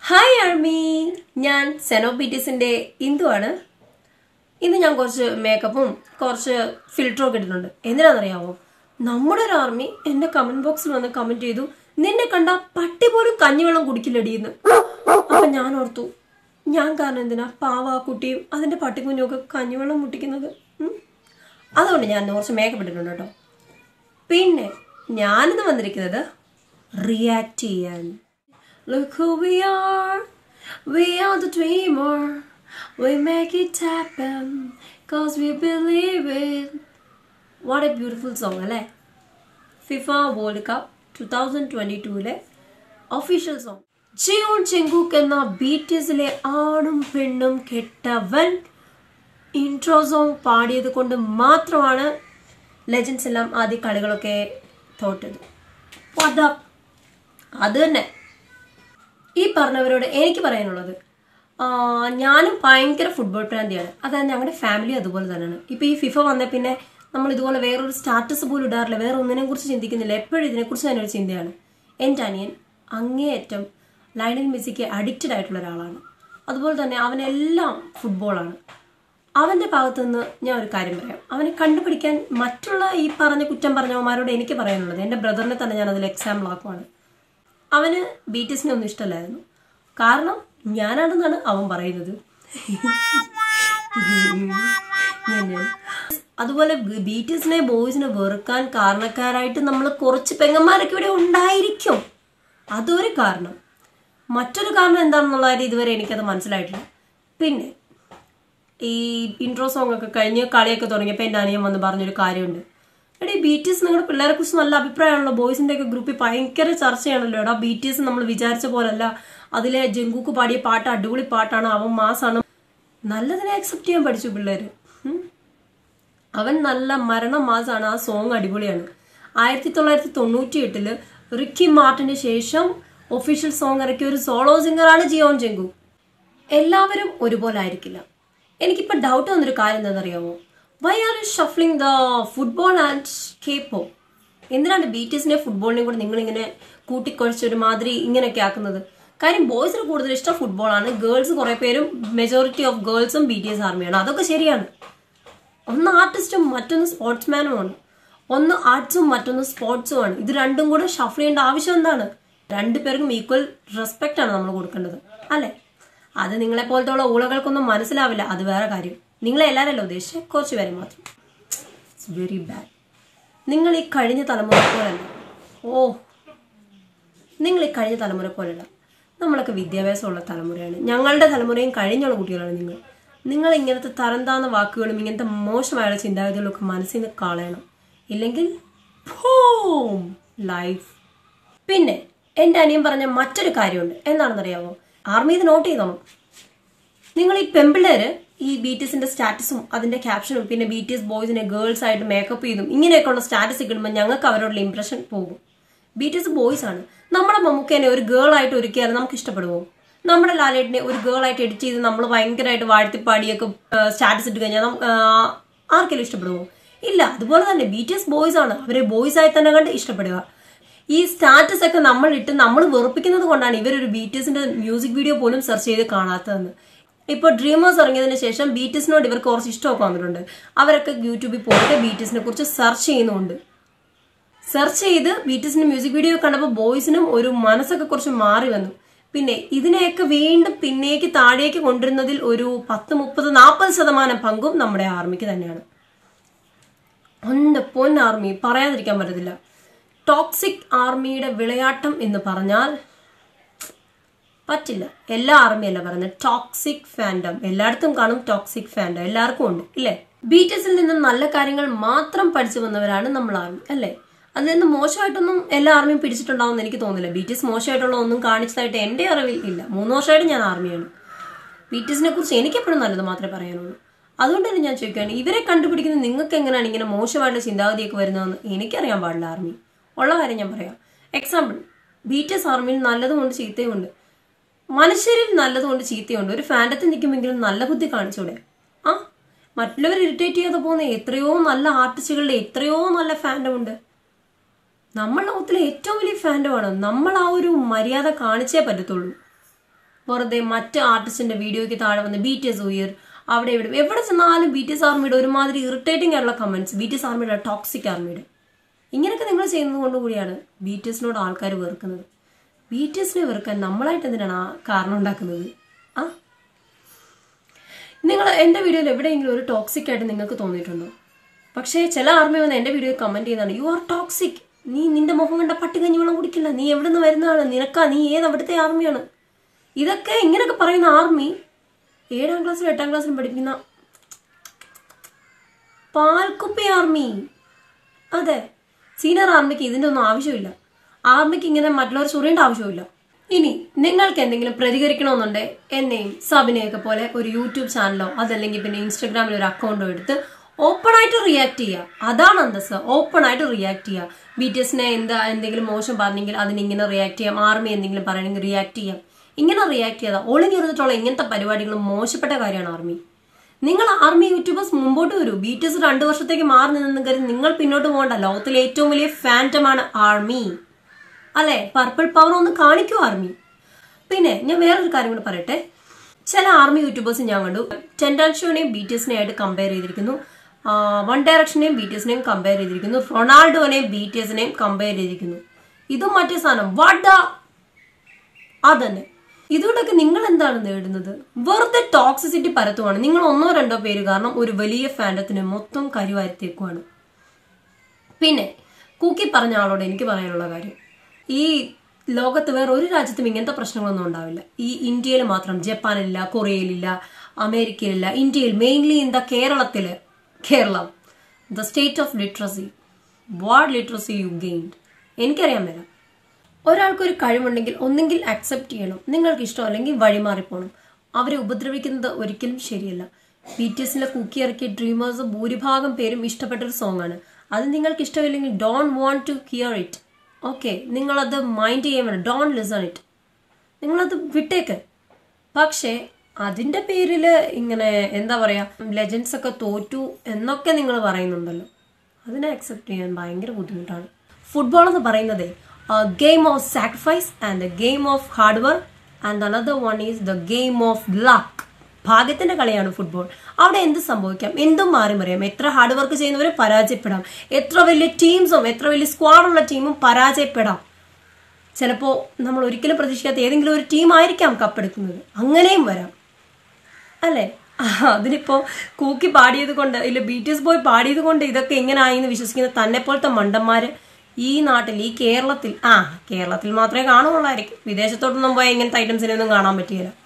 Hi army ഞാൻ സെനോപീറ്റീസിന്റെ ഇന്ദു ആണ് ഇന്ന് ഞാൻ കുറച്ച് മേക്കപ്പും കുറച്ച് ഫിൽറ്ററും ഒക്കെ ഇട്ടിട്ടുണ്ട് എന്തിനാണെന്നറിയാമോ നമ്മുടെ ഒരു ആർമി എന്റെ കമന്റ് ബോക്സിൽ വന്ന് കമന്റ് ചെയ്തു നിന്നെ കണ്ട പട്ടി പോലും കഞ്ഞിവെള്ളം കുടിക്കില്ലടിയെന്ന് അപ്പൊ ഞാൻ ഓർത്തു ഞാൻ കാരണം എന്തിനാ പാവ ആ കുട്ടിയും അതിന്റെ പട്ടിക്കുഞ്ഞും ഒക്കെ കഞ്ഞിവെള്ളം മുട്ടിക്കുന്നത് ഉം? അതുകൊണ്ട് ഞാൻ കുറച്ച് മേക്കപ്പ് ഇട്ടിട്ടുണ്ട് കേട്ടോ പിന്നെ ഞാനിന്ന് വന്നിരിക്കുന്നത് റിയാക്ട് ചെയ്യാൻ Look who we are, we are the dreamer. We make it happen, cause we believe it. What a beautiful song, അല്ലേ FIFA World Cup two thousand twenty ടൂവിലെ ഒഫീഷ്യൽ സോങ് ജിയോൺ ചെങ്കൂക്ക് എന്ന B T എസിലെ ആണും പെണ്ണും കെട്ടവൻ intro song പാടിയത് കൊണ്ട് മാത്രമാണ് legends എല്ലാം ആദ്യ കളികളൊക്കെ തോറ്റത് What the- അത് തന്നെ ഈ പറഞ്ഞവരോട് എനിക്ക് പറയാനുള്ളത് ആ, ഞാനും ഭയങ്കര ഫുട്ബോൾ പ്രാന്തിയാണ് അതായത് ഞങ്ങളുടെ ഫാമിലി അതുപോലെ തന്നെയാണ് ഇപ്പൊ ഈ ഫിഫ വന്ന പിന്നെ നമ്മൾ ഇതുപോലെ വേറൊരു സ്റ്റാറ്റസ് പോലും ഇടാറില്ല വേറെ ഒന്നിനെ കുറിച്ച് ചിന്തിക്കുന്നില്ല എപ്പോഴും ഇതിനെക്കുറിച്ച് തന്നെ ഒരു ചിന്തയാണ് എൻ്റെ അനിയൻ അങ്ങേയറ്റം ലയണൽ മെസ്സിക്ക് അഡിക്റ്റഡ് ആയിട്ടുള്ള ഒരാളാണ് അതുപോലെ തന്നെ അവനെല്ലാം ഫുട്ബോളാണ് അവന്റെ ഭാഗത്തു നിന്ന് ഞാൻ ഒരു കാര്യം പറയാം അവനെ കണ്ടുപിടിക്കാൻ മറ്റുള്ള ഈ പറഞ്ഞ കുറ്റം പറഞ്ഞവന്മാരോട് എനിക്ക് പറയാനുള്ളത് എൻ്റെ ബ്രദറിനെ തന്നെ ഞാൻ അതിൽ എക്സാമ്പിൾ ആക്കുവാണ് അവന് ബീറ്റസിനെ ഒന്നും ഇഷ്ടമല്ലായിരുന്നു കാരണം ഞാനാണെന്നാണ് അവൻ പറയുന്നത് ഞാൻ ഞാൻ അതുപോലെ ബീറ്റസിനെ ബോയ്സിനെ വെറുക്കാൻ കാരണക്കാരായിട്ട് നമ്മൾ കുറച്ച് പെങ്ങന്മാരൊക്കെ ഇവിടെ ഉണ്ടായിരിക്കും അതൊരു കാരണം മറ്റൊരു കാരണം എന്താണെന്നുള്ള കാര്യം ഇതുവരെ എനിക്കത് മനസ്സിലായിട്ടില്ല പിന്നെ ഈ ഇൻട്രോ സോങ് ഒക്കെ കഴിഞ്ഞ് കളിയൊക്കെ തുടങ്ങിയപ്പോൾ എൻ്റെ അനിയൻ വന്ന് പറഞ്ഞൊരു കാര്യമുണ്ട് എടാ ബി ടി എസ് നിങ്ങളുടെ പിള്ളേരെ കുറിച്ച് നല്ല അഭിപ്രായമാണല്ലോ ബോയ്സിന്റെ ഒക്കെ ഗ്രൂപ്പിൽ ഭയങ്കര ചർച്ചയാണല്ലോ എടാ ബി ടി എസ് നമ്മൾ വിചാരിച്ച പോലല്ല അതിലെ ജങ്കൂക്ക് പാടിയ പാട്ട് അടിപൊളി പാട്ടാണ് അവൻ മാസാണ് നല്ലതിനെ അക്സെപ്റ്റ് ചെയ്യാൻ പഠിച്ചു പിള്ളേര് ഉം. അവൻ നല്ല മരണം മാസാണ് ആ സോങ് അടിപൊളിയാണ് ആയിരത്തി തൊള്ളായിരത്തി തൊണ്ണൂറ്റി എട്ടില് റിക്കി മാർട്ടിന് ശേഷം ഒഫീഷ്യൽ സോങ് ഇറക്കിയ ഒരു സോളോ സിംഗറാണ് ജിയോൺ ജെങ്കു എല്ലാവരും ഒരുപോലെ ആയിരിക്കില്ല എനിക്കിപ്പോ ഡൗട്ട് വന്നൊരു കാര്യം എന്താണെന്നറിയാമോ why are you shuffling the football and കേപ്പോ എന്തിനാണ് ബി ടി എസിനെ ഫുട്ബോളിനെയും കൂടെ നിങ്ങൾ ഇങ്ങനെ കൂട്ടിക്കുഴച്ചൊരു മാതിരി ഇങ്ങനെയൊക്കെ ആക്കുന്നത് കാര്യം ബോയ്സിന് കൂടുതൽ ഇഷ്ടം ഫുട്ബോളാണ് ഗേൾസ് കുറെ പേരും മെജോറിറ്റി ഓഫ് ഗേൾസും ബി ടി എസ് ആർമിയാണ് അതൊക്കെ ശരിയാണ് ഒന്ന് ആർട്ടിസ്റ്റും മറ്റൊന്ന് സ്പോർട്സ്മാനുമാണ് ഒന്ന് ആർട്സും മറ്റൊന്ന് സ്പോർട്സുമാണ് ഇത് രണ്ടും കൂടെ ഷഫിൾ ചെയ്യേണ്ട ആവശ്യം എന്താണ് രണ്ടുപേർക്കും ഈക്വൽ റെസ്പെക്റ്റ് ആണ് നമ്മൾ കൊടുക്കേണ്ടത് അല്ലെ അത് നിങ്ങളെ പോലത്തെ ഉള്ള ഊളകൾക്കൊന്നും മനസ്സിലാവില്ല അത് വേറെ കാര്യം നിങ്ങളെ എല്ലാവരല്ല ഉദ്ദേശിച്ചത് കുറച്ച് പേരെ മാത്രം ഇറ്റ്സ് വെരി ബാഡ് നിങ്ങൾ ഈ കഴിഞ്ഞ തലമുറ പോലല്ല ഓ നിങ്ങൾ ഈ കഴിഞ്ഞ തലമുറ പോലല്ല നമ്മളൊക്കെ വിദ്യാഭ്യാസമുള്ള തലമുറയാണ് ഞങ്ങളുടെ തലമുറയും കഴിഞ്ഞുള്ള കുട്ടികളാണ് നിങ്ങൾ നിങ്ങൾ ഇങ്ങനത്തെ തരം താന്ന വാക്കുകളും ഇങ്ങനത്തെ മോശമായുള്ള ചിന്താഗതികളും ഒക്കെ മനസ്സിൽ നിന്ന് കളയണം ഇല്ലെങ്കിൽ ലൈഫ് പിന്നെ എൻ്റെ അനിയൻ പറഞ്ഞ മറ്റൊരു കാര്യമുണ്ട് എന്താണെന്നറിയാമോ ആർമി ഇത് നോട്ട് ചെയ്തോണം നിങ്ങൾ ഈ പെമ്പിള്ളേര് ഈ ബി ടി എസിന്റെ സ്റ്റാറ്റസും അതിന്റെ ക്യാപ്ഷനും പിന്നെ ബി ടി എസ് ബോയ്സിനെ ഗേൾസ് ആയിട്ട് മേക്കപ്പ് ചെയ്തും ഇങ്ങനെയൊക്കെയുള്ള സ്റ്റാറ്റസ് ഇടുമ്പോൾ ഞങ്ങൾക്ക് അവരോടുള്ള ഇംപ്രഷൻ പോകും ബി ടി എസ് ബോയ്സ് ആണ് നമ്മുടെ മമ്മൂക്കേനെ ഒരു ഗേൾ ആയിട്ട് ഒരുക്കിയാൽ നമുക്ക് ഇഷ്ടപ്പെടുമോ നമ്മുടെ ലാലേട്ടിനെ ഒരു ഗേൾ ആയിട്ട് എഡിറ്റ് ചെയ്ത് നമ്മൾ ഭയങ്കരമായിട്ട് വാഴ്ത്തിപ്പാടിയൊക്കെ സ്റ്റാറ്റസ് ഇട്ട് കഴിഞ്ഞാൽ നം- ആ, ആർക്കെങ്കിലും ഇഷ്ടപ്പെടുമോ ഇല്ല അതുപോലെ തന്നെ ബി ടി എസ് ബോയ്സ് ആണ് അവരെ ബോയ്സ് ആയി തന്നെ കണ്ട് ഇഷ്ടപ്പെടുക ഈ സ്റ്റാറ്റസ് ഒക്കെ നമ്മൾ ഇട്ട് നമ്മൾ വെറുപ്പിക്കുന്നത് കൊണ്ടാണ് ഇവരൊരു ബി ടി എസിന്റെ മ്യൂസിക് വീഡിയോ പോലും സെർച്ച് ചെയ്ത് കാണാത്തതെന്ന് ഇപ്പോൾ ഡ്രീമേഴ്സ് ഇറങ്ങിയതിന് ശേഷം ബി ടി എസിനോട് ഇവർക്ക് കുറച്ച് ഇഷ്ടമൊക്കെ വന്നിട്ടുണ്ട് അവരൊക്കെ യൂട്യൂബിൽ പോയിട്ട് ബി ടി എസിനെ കുറിച്ച് സെർച്ച് ചെയ്യുന്നുണ്ട് സെർച്ച് ചെയ്ത് ബി ടി എസിന്റെ മ്യൂസിക് വീഡിയോ കണ്ടപ്പോൾ ബോയ്സിനും ഒരു മനസ്സൊക്കെ കുറച്ച് മാറി വന്നു പിന്നെ ഇതിനെയൊക്കെ വീണ്ടും പിന്നേക്ക് താഴേക്ക് കൊണ്ടുവരുന്നതിൽ ഒരു പത്ത് മുപ്പത് നാൽപ്പത് ശതമാനം പങ്കും നമ്മുടെ ആർമിക്ക് തന്നെയാണ് ഒന്റെ പൊൻ ആർമി പറയാതിരിക്കാൻ പറ്റത്തില്ല ടോക്സിക് ആർമിയുടെ വിളയാട്ടം എന്ന് പറഞ്ഞാൽ പറ്റില്ല എല്ലാ ആർമിയല്ല പറയുന്നത് ടോക്സിക് ഫാൻഡം എല്ലായിടത്തും കാണും ടോക്സിക് ഫാൻഡം എല്ലാവർക്കും ഉണ്ട് ഇല്ലേ ബീറ്റസിൽ നിന്നും നല്ല കാര്യങ്ങൾ മാത്രം പഠിച്ചു വന്നവരാണ് നമ്മൾ ആർമി അല്ലേ അതിൽ നിന്ന് മോശമായിട്ടൊന്നും എല്ലാ ആർമിയും പിടിച്ചിട്ടുണ്ടാവും എനിക്ക് തോന്നുന്നില്ല ബീറ്റസ് മോശമായിട്ടുള്ള ഒന്നും കാണിച്ചതായിട്ട് എന്റെ അറിവിൽ ഇല്ല മൂന്ന് വർഷമായിട്ട് ഞാൻ ആർമിയാണ് ബീറ്റസിനെ കുറിച്ച് എനിക്ക് എപ്പോഴും നല്ലത് മാത്രമേ പറയാനുള്ളൂ അതുകൊണ്ട് തന്നെ ഞാൻ ചോദിക്കുകയാണ് ഇവരെ കണ്ടുപിടിക്കുന്നത് നിങ്ങൾക്ക് എങ്ങനെയാണ് ഇങ്ങനെ മോശമായിട്ടുള്ള ചിന്താഗതിയൊക്കെ വരുന്നതെന്ന് എനിക്കറിയാൻ പാടില്ല ആർമി ഉള്ള കാര്യം ഞാൻ പറയാം എക്സാമ്പിൾ ബീറ്റസ് ആർമിയിൽ നല്ലതുമുണ്ട് ചീത്തയുമുണ്ട് മനുഷ്യരിൽ നല്ലതുകൊണ്ട് ചീത്തയുണ്ട് ഒരു ഫാൻഡത്തിൽ നിൽക്കുമെങ്കിലും നല്ല ബുദ്ധി കാണിച്ചൂടെ ആ മറ്റുള്ളവർ ഇറിറ്റേറ്റ് ചെയ്യാതെ പോകുന്ന എത്രയോ നല്ല ആർട്ടിസ്റ്റുകളുടെ എത്രയോ നല്ല ഫാൻഡം ഉണ്ട് നമ്മൾ ലോകത്തിലെ ഏറ്റവും വലിയ ഫാൻഡമാണ് നമ്മൾ ആ ഒരു മര്യാദ കാണിച്ചേ പറ്റത്തുള്ളൂ വെറുതെ മറ്റ് ആർട്ടിസ്റ്റിന്റെ വീഡിയോയ്ക്ക് താഴെ വന്ന് ബി ടി എസ് ഉയർ അവിടെ ഇവിടെ എവിടെ ചെന്നാലും ബി ടി എസ് ആർമിയുടെ ഒരുമാതിരി ഇറിറ്റേറ്റിംഗ് ആയിട്ടുള്ള കമന്റ്സ് ബി ടി എസ് ആർമിയുടെ ടോക്സിക് ആർമിയുടെ ഇങ്ങനെയൊക്കെ നിങ്ങൾ ചെയ്യുന്നത് കൊണ്ട് കൂടിയാണ് ബി ടി എസിനോട് ആൾക്കാർ വെറുക്കുന്നത് ബി ടി എസിനെ വെറുക്കാൻ നമ്മളായിട്ട് എന്തിനാണ് ആ കാരണം ഉണ്ടാക്കുന്നത് ആ നിങ്ങൾ എൻ്റെ വീഡിയോയിൽ എവിടെയെങ്കിലും ഒരു ടോക്സിക് ആയിട്ട് നിങ്ങൾക്ക് തോന്നിയിട്ടുണ്ടോ പക്ഷേ ചില ആർമി വന്ന് എൻ്റെ വീഡിയോയിൽ കമന്റ് ചെയ്യുന്നതാണ് യു ആർ ടോക്സിക് നീ നിന്റെ മുഖം കണ്ട പട്ടി കഞ്ഞി വെള്ളം കുടിക്കില്ല നീ എവിടെ നിന്ന് വരുന്നതാണ് നിനക്കാ നീ ഏത് അവിടുത്തെ ആർമിയാണ് ഇതൊക്കെ ഇങ്ങനെയൊക്കെ പറയുന്ന ആർമി ഏഴാം ക്ലാസ്സിലും എട്ടാം ക്ലാസ്സിലും പഠിപ്പിക്കുന്ന പാൽക്കുപ്പി ആർമി അതെ സീനിയർ ആർമിക്ക് ഇതിന്റെ ഒന്നും ആവശ്യമില്ല ആർമിക്ക് ഇങ്ങനെ മറ്റുള്ളവർ ചൊറിയേണ്ട ആവശ്യമില്ല ഇനി നിങ്ങൾക്ക് എന്തെങ്കിലും പ്രതികരിക്കണമെന്നുണ്ടെ എന്നെയും സബിനെയൊക്കെ പോലെ ഒരു യൂട്യൂബ് ചാനലോ അതല്ലെങ്കിൽ പിന്നെ ഇൻസ്റ്റഗ്രാമിൽ ഒരു അക്കൗണ്ടോ എടുത്ത് ഓപ്പൺ ആയിട്ട് റിയാക്ട് ചെയ്യുക അതാണ് അന്തസ് ഓപ്പൺ ആയിട്ട് റിയാക്ട് ചെയ്യുക ബി ടി എസിനെ എന്താ എന്തെങ്കിലും മോശം പറഞ്ഞെങ്കിൽ അതിന് ഇങ്ങനെ റിയാക്ട് ചെയ്യാം ആർമി എന്തെങ്കിലും പറയണമെങ്കിൽ റിയാക്ട് ചെയ്യാം ഇങ്ങനെ റിയാക്ട് ചെയ്താൽ ഒളിഞ്ഞിരുന്നിട്ടുള്ള ഇങ്ങനത്തെ പരിപാടികൾ മോശപ്പെട്ട കാര്യമാണ് ആർമി നിങ്ങൾ ആർമി യൂട്യൂബേഴ്സ് മുമ്പോട്ട് വരൂ ബി ടി എസ് രണ്ടു വർഷത്തേക്ക് മാറി നിന്ന് കരുതി നിങ്ങൾ പിന്നോട്ട് പോകണ്ട ലോകത്തിലെ ഏറ്റവും വലിയ ഫാൻറ്റമാണ് ആർമി അല്ലെ പർപ്പിൾ പവർ ഒന്ന് കാണിക്കൂ ആർമി പിന്നെ ഞാൻ വേറൊരു കാര്യം കൂടെ പറയട്ടെ ചില ആർമി യൂട്യൂബേഴ്സ് ഞാൻ കണ്ടു ടെൻഡൻഷോനെയും ബി ടി എസിനെ ആയിട്ട് കമ്പയർ ചെയ്തിരിക്കുന്നു വൺ ഡയറക്ഷനെയും ബി ടി എസിനെയും കമ്പയർ ചെയ്തിരിക്കുന്നു റൊണാൾഡോനെയും ബി ടി എസിനെയും കമ്പയർ ചെയ്തിരിക്കുന്നു ഇതും മറ്റേ സാധനം വാട്ട് അതന്നെ ഇതുകൊണ്ടൊക്കെ നിങ്ങൾ എന്താണ് നേടുന്നത് വെറുതെ ടോക്സിസിറ്റി പരത്തുവാണ് നിങ്ങൾ ഒന്നോ രണ്ടോ പേര് കാരണം ഒരു വലിയ ഫാൻഡത്തിന് മൊത്തം കരുവാരത്തേക്കുവാണ് പിന്നെ കൂക്കി പറഞ്ഞ ആളോട് എനിക്ക് പറയാനുള്ള കാര്യം ഈ ലോകത്ത് വേറെ ഒരു രാജ്യത്തും ഇങ്ങനത്തെ പ്രശ്നങ്ങളൊന്നും ഉണ്ടാവില്ല ഈ ഇന്ത്യയിൽ മാത്രം ജപ്പാനിലില്ല കൊറിയയിലില്ല അമേരിക്കയിലില്ല ഇന്ത്യയിൽ മെയിൻലി ഇൻ ദ കേരളത്തില് Keralam the state of literacy what literacy you gained എനിക്കറിയാൻ മേല ഒരാൾക്കൊരു കഴിവുണ്ടെങ്കിൽ ഒന്നെങ്കിൽ അക്സെപ്റ്റ് ചെയ്യണം നിങ്ങൾക്ക് ഇഷ്ടമല്ലെങ്കിൽ വഴിമാറിപ്പോണം അവരെ ഉപദ്രവിക്കുന്നത് ഒരിക്കലും ശരിയല്ല ബി ടി എസിലെ കുക്കി ഇറക്കിയ ഡ്രീമേഴ്സ് ഭൂരിഭാഗം പേരും ഇഷ്ടപ്പെട്ട ഒരു സോങ് ആണ് അത് നിങ്ങൾക്ക് ഇഷ്ടമില്ലെങ്കിൽ don't want to hear it okay നിങ്ങളത് മൈൻഡ് ചെയ്യാൻ വേണം ഡോണ്ട് ലിസൺ ഇറ്റ് നിങ്ങളത് വിട്ടേക്ക് പക്ഷേ അതിന്റെ പേരിൽ ഇങ്ങനെ എന്താ പറയാ ലെജൻസ് ഒക്കെ തോറ്റു എന്നൊക്കെ നിങ്ങൾ പറയുന്നുണ്ടല്ലോ അതിനെ അക്സെപ്റ്റ് ചെയ്യാൻ ഭയങ്കര ബുദ്ധിമുട്ടാണ് ഫുട്ബോൾ എന്ന് പറയുന്നത് game of sacrifice and the game of hard work and another one is the game of luck ഭാഗ്യത്തിന്റെ കളിയാണ് ഫുട്ബോൾ അവിടെ എന്ത് സംഭവിക്കാം എന്തും മാറി മറിയാം എത്ര ഹാർഡ് വർക്ക് ചെയ്യുന്നവരും പരാജയപ്പെടാം എത്ര വലിയ ടീംസും എത്ര വലിയ സ്ക്വാഡുള്ള ടീമും പരാജയപ്പെടാം ചിലപ്പോൾ നമ്മൾ ഒരിക്കലും പ്രതീക്ഷിക്കാത്ത ഏതെങ്കിലും ഒരു ടീം ആയിരിക്കാം കപ്പെടുക്കുന്നത് അങ്ങനെയും വരാം അല്ലേ ആ, അതിനിപ്പോ കൂക്കി പാടിയത് കൊണ്ട് ഇല്ല ബി ടി എസ് ബോയ് പാടിയത് കൊണ്ട് ഇതൊക്കെ എങ്ങനെ ആയിന്ന് വിശ്വസിക്കുന്ന തന്നെ പോലത്തെ മണ്ടന്മാര് ഈ നാട്ടിൽ ഈ കേരളത്തിൽ ആ കേരളത്തിൽ മാത്രമേ കാണുള്ളായിരിക്കും വിദേശത്തോട്ടൊന്നും പോയാൽ ഇങ്ങനത്തെ ഐറ്റംസിനെ ഒന്നും കാണാൻ പറ്റിയില്ല